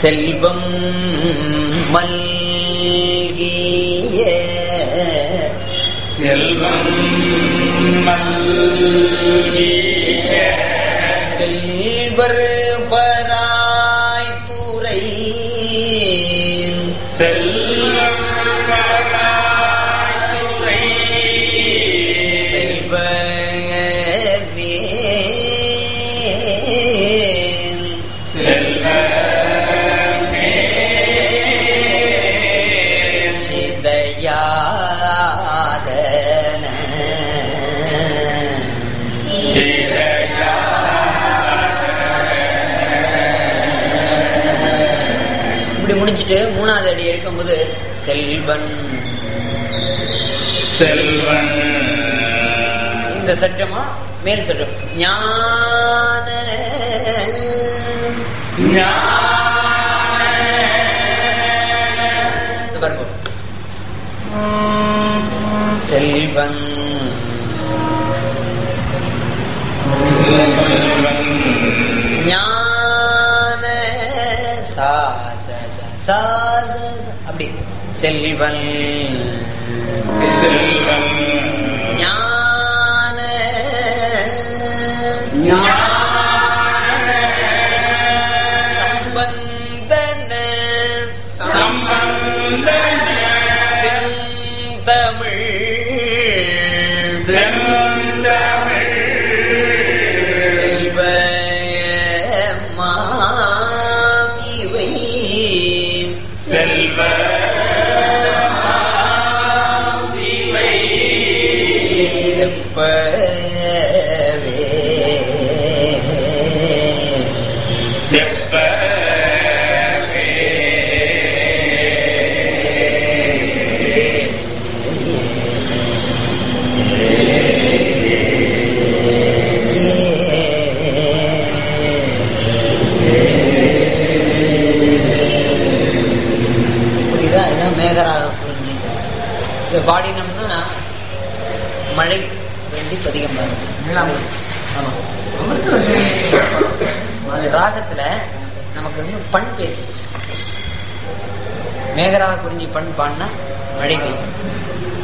செல்வம் மல்கிய செல்வம் மல்கிய செல்வர் பராய் துறை செல்வம் பராய்த்துறை செல்வ செல்வமே சிதையாதன சிறையா இப்படி முடிச்சிட்டு மூணாவது அடி எடுக்கும்போது செல்வன் செல்வன் இந்த சட்டமா மேல் சட்டம் ஞான இந்த பாருங்க செல்வன் ஞான சா ச, ச, சா, ச, ச, அப்படி செல்வன் செல்வன் ஞான சம்பந்தன சம்பந்தன செந்தமிழ் செந்தமிழ் செல்வ மாம் இவை செல்வ இவை செப்பவே செப்பவே புரியுதா இதான் மேகராக புரிஞ்சு இதை பாடினோம்னா மழை வேண்டி பதிகம் பாருங்க ஆமா அது ராகத்துல நமக்கு வந்து பண் பேசு மேகராக புரிஞ்சு பண் பாடினா மழை பெய்யும்